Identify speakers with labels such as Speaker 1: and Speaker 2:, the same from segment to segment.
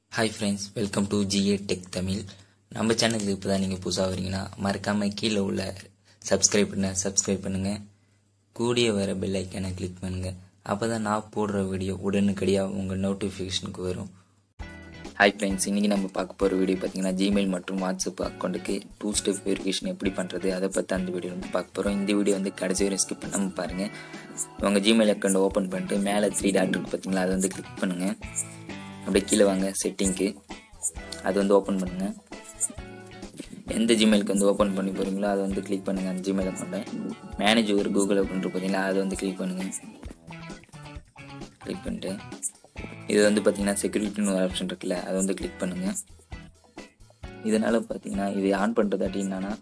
Speaker 1: hi friends welcome to G A tech Tamil நம்ம சேனலுக்கு இப்போ தான் நீங்கள் புதுசாக வரீங்கன்னா மறக்காமல் கீழே உள்ள சப்ஸ்கிரைப் பண்ண சப்ஸ்கிரைப் பண்ணுங்கள் கூடிய வர பெல் ஐக்கானை கிளிக் பண்ணுங்கள் அப்போ தான் நான் போடுற வீடியோ உடனுக்கடியாக உங்கள் நோட்டிஃபிகேஷனுக்கு வரும் ஹாய் ஃப்ரெண்ட்ஸ் இன்றைக்கி நம்ம பார்க்க போகிற வீடியோ பார்த்தீங்கன்னா ஜிமெயில் மற்றும் வாட்ஸ்அப் அக்கௌண்ட்டுக்கு டூ ஸ்டெப் வெரிஃபிகேஷன் எப்படி பண்ணுறது அதை பற்றி அந்த வீடியோ வந்து பார்க்க போகிறோம் இந்த வீடியோ வந்து கடைசி வரை ஸ்கிப் பண்ணாமல் பாருங்கள் உங்கள் ஜிமெயில் அக்கௌண்ட் ஓப்பன் பண்ணிட்டு மேலே த்ரீ டாட் இருக்கு பார்த்தீங்களா அதை வந்து கிளிக் பண்ணுங்கள் அப்படியே கீழே வாங்க செட்டிங்க்கு அது வந்து ஓப்பன் பண்ணுங்கள் எந்த ஜிமெயிலுக்கு வந்து ஓப்பன் பண்ணி போகிறீங்களோ அதை வந்து கிளிக் பண்ணுங்கள் அந்த ஜிமெயில் அக்கௌண்ட்டை மேனேஜ் ஒரு கூகுள் அக்கௌண்ட் பார்த்தீங்களா அதை வந்து கிளிக் பண்ணுங்கள் கிளிக் பண்ணிட்டு இது வந்து பார்த்தீங்கன்னா செக்யூரிட்டின்னு ஒரு ஆப்ஷன் இருக்குல்ல அதை வந்து கிளிக் பண்ணுங்கள் இதனால் பார்த்தீங்கன்னா இது ஆன் பண்ணுறது என்னன்னா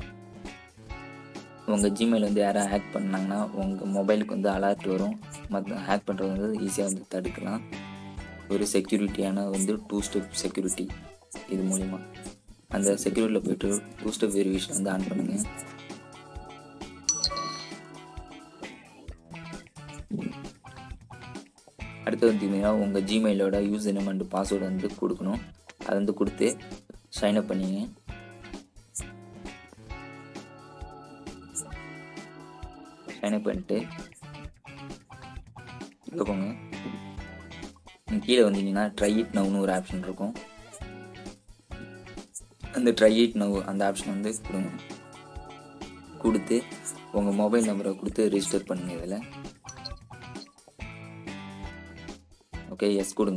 Speaker 1: உங்கள் ஜிமெயில் வந்து யாரும் ஹேக் பண்ணாங்கன்னா உங்கள் மொபைலுக்கு வந்து அலர்ட் வரும் மற்ற ஹேக் பண்ணுறது வந்து ஈஸியாக வந்து தடுக்கலாம் ஒரு செக்யூரிட்டியான வந்து டூ ஸ்டெப் செக்யூரிட்டி இது மூலிமா அந்த செக்யூரிட்டியில் போயிட்டு டூ ஸ்டெப் வெரிஃபிகேஷன் வந்து ஆன் பண்ணுங்கள் அடுத்து பார்த்தீங்கன்னா உங்கள் ஜிமெயிலோட யூசர் நேம் அண்ட் பாஸ்வேர்டு வந்து கொடுக்கணும் அதை வந்து கொடுத்து சைன் அப் பண்ணிங்க சைன் அப் பண்ணிட்டு இங்கே போங்க கீழே வந்தீங்கன்னா ட்ரை இட் நவ்னு ஒரு ஆப்ஷன் இருக்கும் அந்த ட்ரை இட் நவ் அந்த ஆப்ஷன் வந்து கொடுங்க கொடுத்து உங்கள் மொபைல் நம்பரை கொடுத்து ரிஜிஸ்டர் பண்ணுங்கள் இதில் ஓகே எஸ் கொடுங்க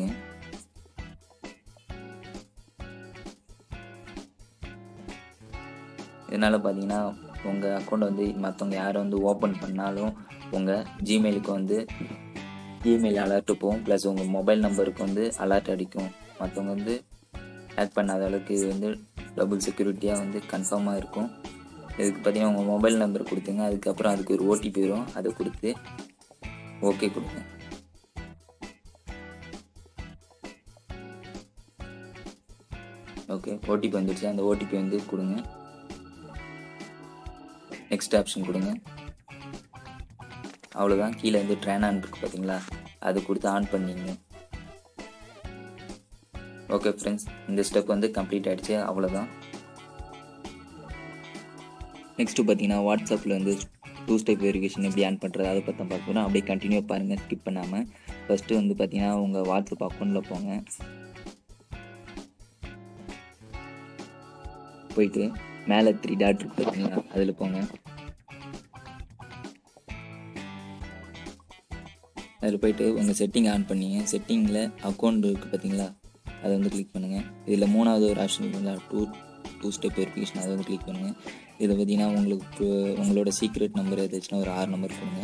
Speaker 1: இதனால் பார்த்தீங்கன்னா உங்கள் அக்கௌண்ட் வந்து மற்றவங்க யாரும் வந்து ஓப்பன் பண்ணாலும் உங்கள் ஜிமெயிலுக்கு வந்து இமெயில் அலர்ட் போகும் ப்ளஸ் உங்கள் மொபைல் நம்பருக்கு வந்து அலர்ட் அடிக்கும் மற்றவங்க வந்து ஹேக் பண்ணாத அளவுக்கு இது வந்து டபுள் செக்யூரிட்டியாக வந்து கன்ஃபார்மாக இருக்கும் இதுக்கு பார்த்தீங்கன்னா உங்கள் மொபைல் நம்பர் கொடுத்துங்க அதுக்கப்புறம் அதுக்கு ஒரு ஓடிபி வரும் அதை கொடுத்து ஓகே கொடுங்க ஓகே ஓடிபி வந்துடுச்சு அந்த ஓடிபி வந்து கொடுங்க நெக்ஸ்ட் ஆப்ஷன் கொடுங்க அவ்வளோதான் கீழே வந்து ட்ரெயின் ஆன் இருக்குது பார்த்தீங்களா அது கொடுத்து ஆன் பண்ணிங்க ஓகே ஃப்ரெண்ட்ஸ் இந்த ஸ்டெப் வந்து கம்ப்ளீட் ஆகிடுச்சு அவ்வளோதான் நெக்ஸ்ட்டு பார்த்தீங்கன்னா வாட்ஸ்அப்பில் வந்து டூ ஸ்டெப் வெரிஃபிகேஷன் எப்படி ஆன் பண்ணுறது அதை பற்றி பார்க்க போகிறோம் அப்படியே கண்டினியூ பாருங்கள் ஸ்கிப் பண்ணாமல் ஃபஸ்ட்டு வந்து பார்த்தீங்கன்னா உங்கள் வாட்ஸ்அப் அக்கௌண்ட்டில் போங்க போயிட்டு மேலே த்ரீ டாட் இருக்கு பார்த்தீங்களா அதில் போங்க அதில் போயிட்டு உங்கள் செட்டிங் ஆன் பண்ணிங்க செட்டிங்கில் அக்கௌண்ட் இருக்குது பார்த்தீங்களா அதை வந்து கிளிக் பண்ணுங்கள் இதில் மூணாவது ஒரு ஆப்ஷன் இருக்குங்களா டூ டூ ஸ்டெப் வெரிஃபிகேஷன் அதை வந்து கிளிக் பண்ணுங்கள் இதை பார்த்தீங்கன்னா உங்களுக்கு உங்களோட சீக்ரெட் நம்பர் ஏதாச்சுன்னா ஒரு ஆறு நம்பர் கொடுங்க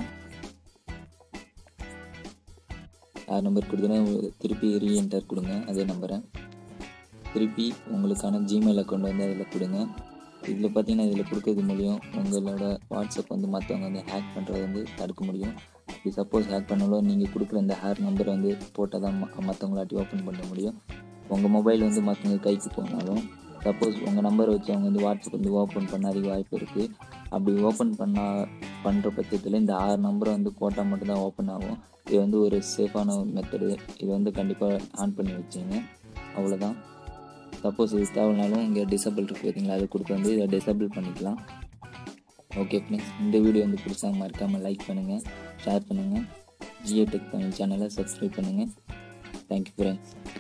Speaker 1: ஆறு நம்பர் கொடுத்தோன்னா திருப்பி ரீஎன்டர் கொடுங்க அதே நம்பரை திருப்பி உங்களுக்கான ஜிமெயில் அக்கௌண்ட் வந்து அதில் கொடுங்க இதில் பார்த்தீங்கன்னா இதில் கொடுக்கறது மூலியம் உங்களோட வாட்ஸ்அப் வந்து மற்றவங்க வந்து ஹேக் பண்ணுறது வந்து தடுக்க முடியும் அப்படி சப்போஸ் ஹேக் பண்ணாலும் நீங்கள் கொடுக்குற இந்த ஹேர் நம்பரை வந்து போட்டால் தான் மற்றவங்களாட்டி ஓப்பன் பண்ண முடியும் உங்கள் மொபைல் வந்து மற்றவங்க கைக்கு போனாலும் சப்போஸ் உங்கள் நம்பரை வச்சு அவங்க வந்து வாட்ஸ்அப் வந்து ஓப்பன் பண்ண அதிக வாய்ப்பு இருக்குது அப்படி ஓப்பன் பண்ணால் பண்ணுற பட்சத்தில் இந்த ஆறு நம்பரை வந்து போட்டால் மட்டும்தான் ஓப்பன் ஆகும் இது வந்து ஒரு சேஃபான மெத்தடு இது வந்து கண்டிப்பாக ஆன் பண்ணி வச்சுங்க அவ்வளோதான் சப்போஸ் இது தேவைனாலும் இங்கே டிசபிள் இருக்குது பார்த்தீங்களா அதை கொடுத்து வந்து இதை டிசபிள் பண்ணிக்கலாம் ஓகே ஃப்ரெண்ட்ஸ் இந்த வீடியோ வந்து பிடிச்சா மறக்காமல் லைக் பண்ணுங்கள் ஷேர் பண்ணுங்கள் ஜியோ டெக் தமிழ் சேனலை சப்ஸ்கிரைப் பண்ணுங்கள் தேங்க்யூ ஃப்ரெண்ட்ஸ்